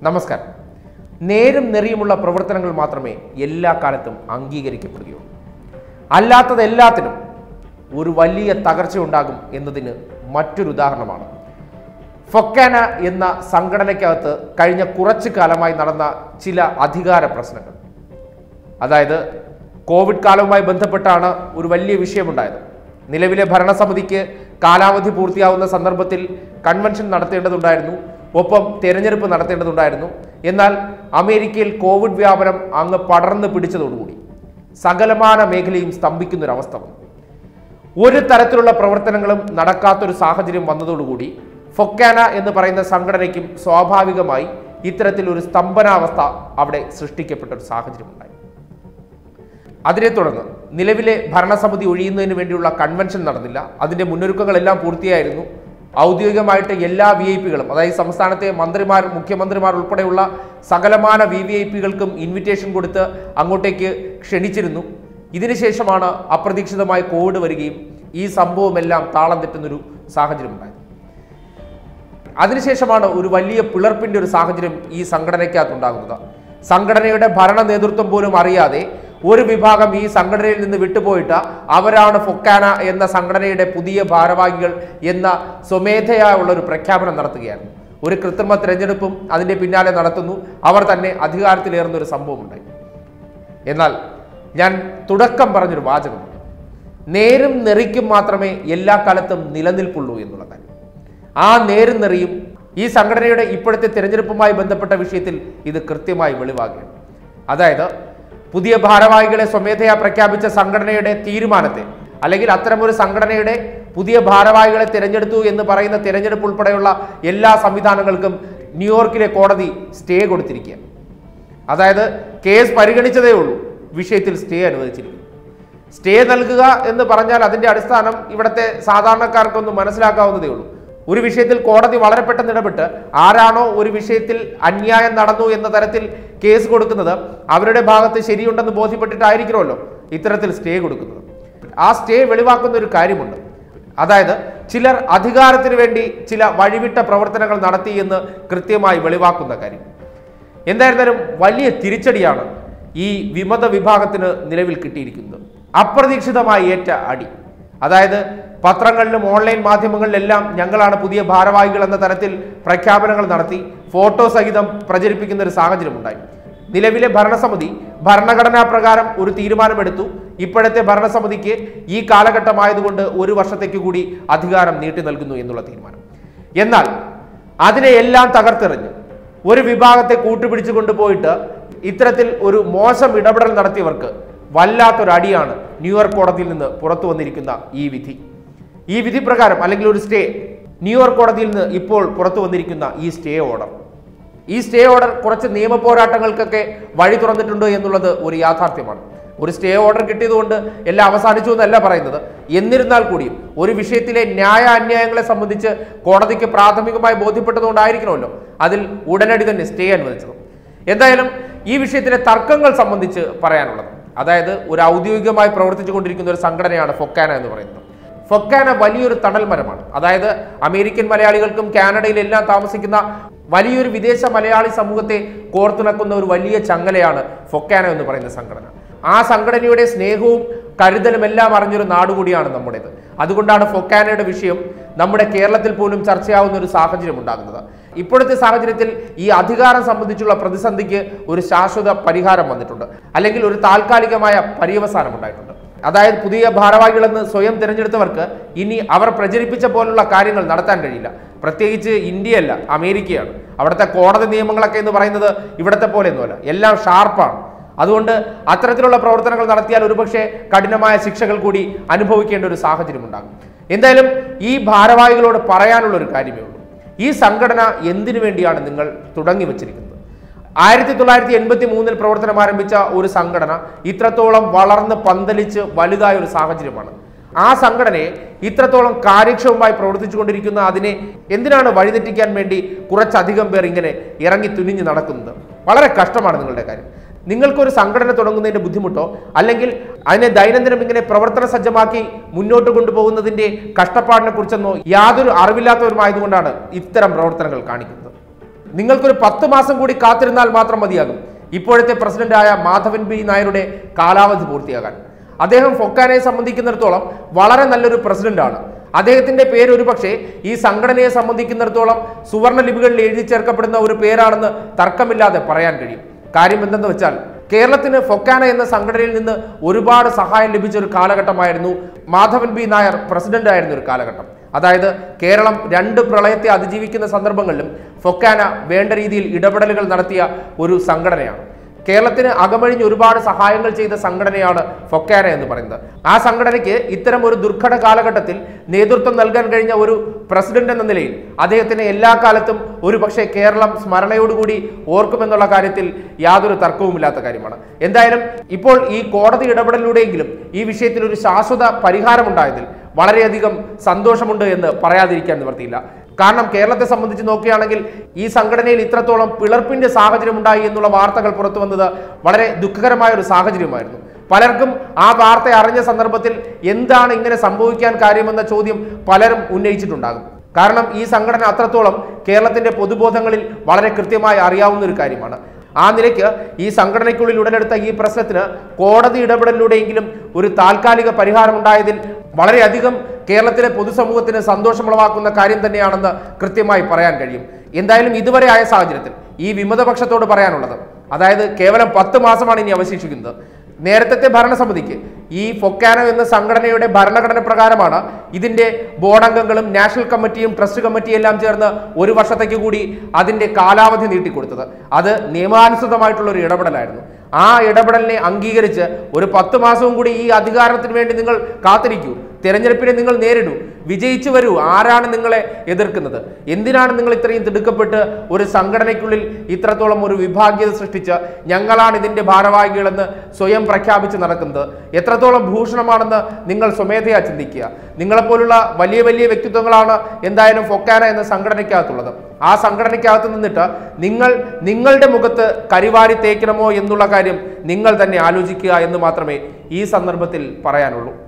നമസ്കാരം നേരും നെറിയുമുള്ള പ്രവർത്തനങ്ങൾ മാത്രമേ എല്ലാ കാലത്തും അംഗീകരിക്കപ്പെടുകയുള്ളൂ അല്ലാത്തത് എല്ലാത്തിനും ഒരു വലിയ തകർച്ച ഉണ്ടാകും എന്നതിന് മറ്റൊരു ഉദാഹരണമാണ് ഫൊക്കാന എന്ന സംഘടനയ്ക്കകത്ത് കഴിഞ്ഞ കുറച്ചു കാലമായി നടന്ന ചില അധികാര പ്രശ്നങ്ങൾ അതായത് കോവിഡ് കാലവുമായി ബന്ധപ്പെട്ടാണ് ഒരു വലിയ വിഷയമുണ്ടായത് നിലവിലെ ഭരണസമിതിക്ക് കാലാവധി പൂർത്തിയാവുന്ന സന്ദർഭത്തിൽ കൺവെൻഷൻ നടത്തേണ്ടതുണ്ടായിരുന്നു ഒപ്പം തെരഞ്ഞെടുപ്പ് നടത്തേണ്ടതുണ്ടായിരുന്നു എന്നാൽ അമേരിക്കയിൽ കോവിഡ് വ്യാപനം അങ്ങ് പടർന്നു പിടിച്ചതോടുകൂടി സകലമാന മേഖലയും സ്തംഭിക്കുന്നൊരവസ്ഥ വന്നു ഒരു തരത്തിലുള്ള പ്രവർത്തനങ്ങളും നടക്കാത്തൊരു സാഹചര്യം വന്നതോടുകൂടി ഫൊക്കാന എന്ന് പറയുന്ന സംഘടനയ്ക്കും സ്വാഭാവികമായി ഇത്തരത്തിൽ ഒരു സ്തംഭനാവസ്ഥ അവിടെ സൃഷ്ടിക്കപ്പെട്ട ഒരു സാഹചര്യമുണ്ടായി അതിനെ തുടർന്ന് നിലവിലെ ഭരണസമിതി ഒഴിയുന്നതിന് വേണ്ടിയുള്ള കൺവെൻഷൻ നടന്നില്ല അതിന്റെ മുന്നൊരുക്കങ്ങളെല്ലാം പൂർത്തിയായിരുന്നു ഔദ്യോഗികമായിട്ട് എല്ലാ വി ഐ പികളും അതായത് സംസ്ഥാനത്തെ മന്ത്രിമാർ മുഖ്യമന്ത്രിമാർ ഉൾപ്പെടെയുള്ള സകലമാന വി വി ഐ പികൾക്കും ഇൻവിറ്റേഷൻ കൊടുത്ത് അങ്ങോട്ടേക്ക് ക്ഷണിച്ചിരുന്നു ഇതിനുശേഷമാണ് അപ്രതീക്ഷിതമായി കോവിഡ് വരികയും ഈ സംഭവമെല്ലാം താളം തെറ്റുന്നൊരു സാഹചര്യം ഉണ്ടായത് അതിനുശേഷമാണ് ഒരു വലിയ പിളർപ്പിന്റെ ഒരു സാഹചര്യം ഈ സംഘടനയ്ക്കകത്തുണ്ടാകുന്നത് സംഘടനയുടെ ഭരണ നേതൃത്വം പോലും അറിയാതെ ഒരു വിഭാഗം ഈ സംഘടനയിൽ നിന്ന് വിട്ടുപോയിട്ട് അവരാണ് ഫൊക്കാന എന്ന സംഘടനയുടെ പുതിയ ഭാരവാഹികൾ എന്ന സ്വമേധയാ ഉള്ള ഒരു പ്രഖ്യാപനം നടത്തുകയാണ് ഒരു കൃത്രിമ തിരഞ്ഞെടുപ്പും അതിന്റെ പിന്നാലെ നടത്തുന്നു അവർ തന്നെ അധികാരത്തിലേറുന്ന ഒരു സംഭവം ഉണ്ടായി എന്നാൽ ഞാൻ തുടക്കം പറഞ്ഞൊരു വാചകമുണ്ട് നേരും നെറിക്കും മാത്രമേ എല്ലാ കാലത്തും നിലനിൽപ്പുള്ളൂ എന്നുള്ള കാര്യം ആ നേരും നെറിയും ഈ സംഘടനയുടെ ഇപ്പോഴത്തെ തിരഞ്ഞെടുപ്പുമായി ബന്ധപ്പെട്ട വിഷയത്തിൽ ഇത് കൃത്യമായി വെളിവാകുകയാണ് അതായത് പുതിയ ഭാരവാഹികളെ സ്വമേധയാ പ്രഖ്യാപിച്ച സംഘടനയുടെ തീരുമാനത്തെ അല്ലെങ്കിൽ അത്തരമൊരു സംഘടനയുടെ പുതിയ ഭാരവാഹികളെ തിരഞ്ഞെടുത്തു എന്ന് പറയുന്ന തിരഞ്ഞെടുപ്പ് ഉൾപ്പെടെയുള്ള എല്ലാ സംവിധാനങ്ങൾക്കും ന്യൂയോർക്കിലെ കോടതി സ്റ്റേ കൊടുത്തിരിക്കുക അതായത് കേസ് പരിഗണിച്ചതേ ഉള്ളൂ വിഷയത്തിൽ സ്റ്റേ അനുവദിച്ചിരിക്കുന്നു സ്റ്റേ നൽകുക എന്ന് പറഞ്ഞാൽ അതിന്റെ അടിസ്ഥാനം ഇവിടുത്തെ സാധാരണക്കാർക്കൊന്ന് മനസ്സിലാക്കാവുന്നതേ ഉള്ളൂ ഒരു വിഷയത്തിൽ കോടതി വളരെ പെട്ടെന്ന് ഇടപെട്ട് ആരാണോ ഒരു വിഷയത്തിൽ അന്യായം നടന്നു എന്ന തരത്തിൽ കേസ് കൊടുക്കുന്നത് അവരുടെ ഭാഗത്ത് ശരിയുണ്ടെന്ന് ബോധ്യപ്പെട്ടിട്ടായിരിക്കണമല്ലോ ഇത്തരത്തിൽ സ്റ്റേ കൊടുക്കുന്നത് ആ സ്റ്റേ വെളിവാക്കുന്ന ഒരു കാര്യമുണ്ട് അതായത് ചിലർ അധികാരത്തിന് വേണ്ടി ചില വഴിവിട്ട പ്രവർത്തനങ്ങൾ നടത്തി എന്ന് കൃത്യമായി വെളിവാക്കുന്ന കാര്യം എന്തായിരുന്നാലും വലിയ തിരിച്ചടിയാണ് ഈ വിമത വിഭാഗത്തിന് നിലവിൽ കിട്ടിയിരിക്കുന്നത് അപ്രതീക്ഷിതമായി ഏറ്റ അടി അതായത് പത്രങ്ങളിലും ഓൺലൈൻ മാധ്യമങ്ങളിലെല്ലാം ഞങ്ങളാണ് പുതിയ ഭാരവാഹികൾ എന്ന തരത്തിൽ പ്രഖ്യാപനങ്ങൾ നടത്തി ഫോട്ടോ സഹിതം പ്രചരിപ്പിക്കുന്ന ഒരു സാഹചര്യമുണ്ടായി നിലവിലെ ഭരണസമിതി ഭരണഘടനാ പ്രകാരം ഒരു തീരുമാനമെടുത്തു ഇപ്പോഴത്തെ ഭരണസമിതിക്ക് ഈ കാലഘട്ടമായതുകൊണ്ട് ഒരു വർഷത്തേക്ക് കൂടി അധികാരം നീട്ടി നൽകുന്നു എന്നുള്ള തീരുമാനം എന്നാൽ അതിനെയെല്ലാം തകർത്തെറിഞ്ഞ് ഒരു വിഭാഗത്തെ കൂട്ടുപിടിച്ചു കൊണ്ടുപോയിട്ട് ഇത്തരത്തിൽ ഒരു മോശം ഇടപെടൽ നടത്തിയവർക്ക് വല്ലാത്തൊരു അടിയാണ് ന്യൂയോർക്ക് കോടതിയിൽ നിന്ന് പുറത്തു വന്നിരിക്കുന്ന ഈ വിധി ഈ വിധി പ്രകാരം അല്ലെങ്കിൽ ഒരു സ്റ്റേ ന്യൂയോർക്ക് കോടതിയിൽ നിന്ന് ഇപ്പോൾ പുറത്തു വന്നിരിക്കുന്ന ഈ സ്റ്റേ ഓർഡർ ഈ സ്റ്റേ ഓർഡർ കുറച്ച് നിയമ പോരാട്ടങ്ങൾക്കൊക്കെ വഴി തുറന്നിട്ടുണ്ട് എന്നുള്ളത് ഒരു യാഥാർത്ഥ്യമാണ് ഒരു സ്റ്റേ ഓർഡർ കിട്ടിയതുകൊണ്ട് എല്ലാം അവസാനിച്ചു എന്നല്ല പറയുന്നത് എന്നിരുന്നാൽ കൂടിയും ഒരു വിഷയത്തിലെ ന്യായ അന്യായങ്ങളെ സംബന്ധിച്ച് കോടതിക്ക് പ്രാഥമികമായി ബോധ്യപ്പെട്ടതുകൊണ്ടായിരിക്കണമല്ലോ അതിൽ ഉടനടി തന്നെ സ്റ്റേ അനുവദിച്ചത് എന്തായാലും ഈ വിഷയത്തിലെ തർക്കങ്ങൾ സംബന്ധിച്ച് പറയാനുള്ളത് അതായത് ഒരു ഔദ്യോഗികമായി പ്രവർത്തിച്ചു കൊണ്ടിരിക്കുന്ന ഒരു സംഘടനയാണ് ഫൊക്കാന എന്ന് പറയുന്നത് ഫൊക്കാന വലിയൊരു തണൽ മരമാണ് അതായത് അമേരിക്കൻ മലയാളികൾക്കും കാനഡയിലെല്ലാം താമസിക്കുന്ന വലിയൊരു വിദേശ മലയാളി സമൂഹത്തെ കോർത്തിണക്കുന്ന ഒരു വലിയ ചങ്ങലയാണ് ഫൊക്കാന എന്ന് പറയുന്ന സംഘടന ആ സംഘടനയുടെ സ്നേഹവും കരുതലും എല്ലാം അറിഞ്ഞൊരു നാടുകൂടിയാണ് നമ്മുടേത് അതുകൊണ്ടാണ് ഫൊക്കാനയുടെ വിഷയം നമ്മുടെ കേരളത്തിൽ പോലും ചർച്ചയാവുന്ന ഒരു സാഹചര്യം ഉണ്ടാകുന്നത് ഇപ്പോഴത്തെ സാഹചര്യത്തിൽ ഈ അധികാരം സംബന്ധിച്ചുള്ള പ്രതിസന്ധിക്ക് ഒരു ശാശ്വത പരിഹാരം വന്നിട്ടുണ്ട് അല്ലെങ്കിൽ ഒരു താൽക്കാലികമായ പര്യവസാനം ഉണ്ടായിട്ടുണ്ട് അതായത് പുതിയ ഭാരവാഹികളെന്ന് സ്വയം തിരഞ്ഞെടുത്തവർക്ക് ഇനി അവർ പ്രചരിപ്പിച്ച പോലുള്ള കാര്യങ്ങൾ നടത്താൻ കഴിയില്ല പ്രത്യേകിച്ച് ഇന്ത്യയല്ല അമേരിക്കയാണ് അവിടുത്തെ കോടതി നിയമങ്ങളൊക്കെ എന്ന് പറയുന്നത് ഇവിടത്തെ പോലെയൊന്നുമല്ല എല്ലാം ഷാർപ്പാണ് അതുകൊണ്ട് അത്തരത്തിലുള്ള പ്രവർത്തനങ്ങൾ നടത്തിയാൽ ഒരുപക്ഷെ കഠിനമായ ശിക്ഷകൾ കൂടി അനുഭവിക്കേണ്ട ഒരു സാഹചര്യം ഉണ്ടാകും എന്തായാലും ഈ ഭാരവാഹികളോട് പറയാനുള്ള ഒരു കാര്യമേ ഉള്ളൂ ഈ സംഘടന എന്തിനു വേണ്ടിയാണ് നിങ്ങൾ തുടങ്ങി വച്ചിരിക്കുന്നത് ആയിരത്തി തൊള്ളായിരത്തി എൺപത്തി മൂന്നിൽ പ്രവർത്തനം ആരംഭിച്ച ഒരു സംഘടന ഇത്രത്തോളം വളർന്ന് പന്തലിച്ച് വലുതായ ഒരു സാഹചര്യമാണ് ആ സംഘടനയെ ഇത്രത്തോളം കാര്യക്ഷമമായി പ്രവർത്തിച്ചുകൊണ്ടിരിക്കുന്ന അതിനെ എന്തിനാണ് വഴിതെറ്റിക്കാൻ വേണ്ടി കുറച്ചധികം പേർ ഇങ്ങനെ ഇറങ്ങി തുനിഞ്ഞ് നടക്കുന്നത് വളരെ കഷ്ടമാണ് നിങ്ങളുടെ കാര്യം നിങ്ങൾക്കൊരു സംഘടന തുടങ്ങുന്നതിന്റെ ബുദ്ധിമുട്ടോ അല്ലെങ്കിൽ അതിനെ ദൈനംദിനം ഇങ്ങനെ പ്രവർത്തന സജ്ജമാക്കി മുന്നോട്ട് കൊണ്ടുപോകുന്നതിന്റെ കഷ്ടപ്പാടിനെ കുറിച്ചൊന്നോ യാതൊരു അറിവില്ലാത്തവരുമായതുകൊണ്ടാണ് ഇത്തരം പ്രവർത്തനങ്ങൾ കാണിക്കുന്നത് നിങ്ങൾക്കൊരു പത്ത് മാസം കൂടി കാത്തിരുന്നാൽ മാത്രം മതിയാകും ഇപ്പോഴത്തെ പ്രസിഡന്റായ മാധവൻ ബി നായരുടെ കാലാവധി പൂർത്തിയാകാൻ അദ്ദേഹം ഫൊക്കാനയെ സംബന്ധിക്കുന്നിടത്തോളം വളരെ നല്ലൊരു പ്രസിഡന്റാണ് അദ്ദേഹത്തിന്റെ പേര് ഒരുപക്ഷെ ഈ സംഘടനയെ സംബന്ധിക്കുന്നിടത്തോളം സുവർണ ലിപികളിൽ എഴുതി ചേർക്കപ്പെടുന്ന ഒരു പേരാണെന്ന് തർക്കമില്ലാതെ പറയാൻ കഴിയും കാര്യം എന്തെന്ന് വെച്ചാൽ കേരളത്തിന് ഫൊക്കാന എന്ന സംഘടനയിൽ നിന്ന് ഒരുപാട് സഹായം ലഭിച്ച ഒരു കാലഘട്ടമായിരുന്നു മാധവൻ ബി നായർ പ്രസിഡന്റ് ആയിരുന്ന ഒരു കാലഘട്ടം അതായത് കേരളം രണ്ട് പ്രളയത്തെ അതിജീവിക്കുന്ന സന്ദർഭങ്ങളിലും ഫൊക്കാന വേണ്ട രീതിയിൽ ഇടപെടലുകൾ നടത്തിയ ഒരു സംഘടനയാണ് കേരളത്തിന് അകമഴിഞ്ഞ് ഒരുപാട് സഹായങ്ങൾ ചെയ്ത സംഘടനയാണ് ഫൊക്കാന എന്ന് പറയുന്നത് ആ സംഘടനയ്ക്ക് ഇത്തരം ഒരു ദുർഘട കാലഘട്ടത്തിൽ നേതൃത്വം നൽകാൻ കഴിഞ്ഞ ഒരു പ്രസിഡന്റ് എന്ന നിലയിൽ അദ്ദേഹത്തിന് എല്ലാ കാലത്തും ഒരു പക്ഷേ കേരളം സ്മരണയോടുകൂടി ഓർക്കുമെന്നുള്ള കാര്യത്തിൽ യാതൊരു തർക്കവുമില്ലാത്ത കാര്യമാണ് എന്തായാലും ഇപ്പോൾ ഈ കോടതി ഇടപെടലിലൂടെയെങ്കിലും ഈ വിഷയത്തിൽ ഒരു ശാശ്വത പരിഹാരമുണ്ടായതിൽ വളരെയധികം സന്തോഷമുണ്ട് എന്ന് പറയാതിരിക്കാൻ നിവർത്തിയില്ല കാരണം കേരളത്തെ സംബന്ധിച്ച് നോക്കുകയാണെങ്കിൽ ഈ സംഘടനയിൽ ഇത്രത്തോളം പിളർപ്പിന്റെ സാഹചര്യം ഉണ്ടായി എന്നുള്ള വാർത്തകൾ പുറത്തു വന്നത് വളരെ ദുഃഖകരമായ ഒരു സാഹചര്യമായിരുന്നു പലർക്കും ആ വാർത്ത അറിഞ്ഞ സന്ദർഭത്തിൽ എന്താണ് ഇങ്ങനെ സംഭവിക്കാൻ കാര്യമെന്ന ചോദ്യം പലരും ഉന്നയിച്ചിട്ടുണ്ടാകും കാരണം ഈ സംഘടന അത്രത്തോളം കേരളത്തിന്റെ പൊതുബോധങ്ങളിൽ വളരെ കൃത്യമായി അറിയാവുന്ന ഒരു കാര്യമാണ് ആ നിലയ്ക്ക് ഈ സംഘടനയ്ക്കുള്ളിൽ ഉടലെടുത്ത ഈ പ്രശ്നത്തിന് കോടതി ഇടപെടലിലൂടെയെങ്കിലും ഒരു താൽക്കാലിക പരിഹാരം ഉണ്ടായതിൽ വളരെയധികം കേരളത്തിലെ പൊതുസമൂഹത്തിന് സന്തോഷമുളവാക്കുന്ന കാര്യം തന്നെയാണെന്ന് കൃത്യമായി പറയാൻ കഴിയും എന്തായാലും ഇതുവരെ ആയ സാഹചര്യത്തിൽ ഈ വിമതപക്ഷത്തോട് പറയാനുള്ളത് അതായത് കേവലം പത്ത് മാസമാണ് ഇനി അവശേഷിക്കുന്നത് നേരത്തെ ഭരണസമിതിക്ക് ഈ ഫൊക്കാനോ എന്ന സംഘടനയുടെ ഭരണഘടന പ്രകാരമാണ് ഇതിന്റെ ബോർഡംഗങ്ങളും നാഷണൽ കമ്മിറ്റിയും ട്രസ്റ്റ് കമ്മിറ്റിയും എല്ലാം ചേർന്ന് ഒരു വർഷത്തേക്ക് കൂടി അതിന്റെ കാലാവധി നീട്ടിക്കൊടുത്തത് അത് നിയമാനുസൃതമായിട്ടുള്ള ഒരു ഇടപെടലായിരുന്നു ആ ഇടപെടലിനെ അംഗീകരിച്ച് ഒരു പത്ത് മാസവും കൂടി ഈ അധികാരത്തിന് വേണ്ടി നിങ്ങൾ കാത്തിരിക്കൂ തെരഞ്ഞെടുപ്പിനെ നിങ്ങൾ നേരിടൂ വിജയിച്ചു വരൂ ആരാണ് നിങ്ങളെ എതിർക്കുന്നത് എന്തിനാണ് നിങ്ങൾ ഇത്രയും തിടുക്കപ്പെട്ട് ഒരു സംഘടനയ്ക്കുള്ളിൽ ഇത്രത്തോളം ഒരു വിഭാഗ്യത സൃഷ്ടിച്ച് ഞങ്ങളാണ് ഇതിന്റെ ഭാരവാഹികളെന്ന് സ്വയം പ്രഖ്യാപിച്ച് നടക്കുന്നത് എത്രത്തോളം ഭൂഷണമാണെന്ന് നിങ്ങൾ സ്വമേധയാ ചിന്തിക്കുക നിങ്ങളെപ്പോലുള്ള വലിയ വലിയ വ്യക്തിത്വങ്ങളാണ് എന്തായാലും ഫൊക്കാന എന്ന സംഘടനയ്ക്കകത്തുള്ളത് ആ സംഘടനയ്ക്കകത്ത് നിന്നിട്ട് നിങ്ങൾ നിങ്ങളുടെ മുഖത്ത് കരിവാരി തേക്കണമോ എന്നുള്ള കാര്യം നിങ്ങൾ തന്നെ ആലോചിക്കുക എന്ന് മാത്രമേ ഈ സന്ദർഭത്തിൽ പറയാനുള്ളൂ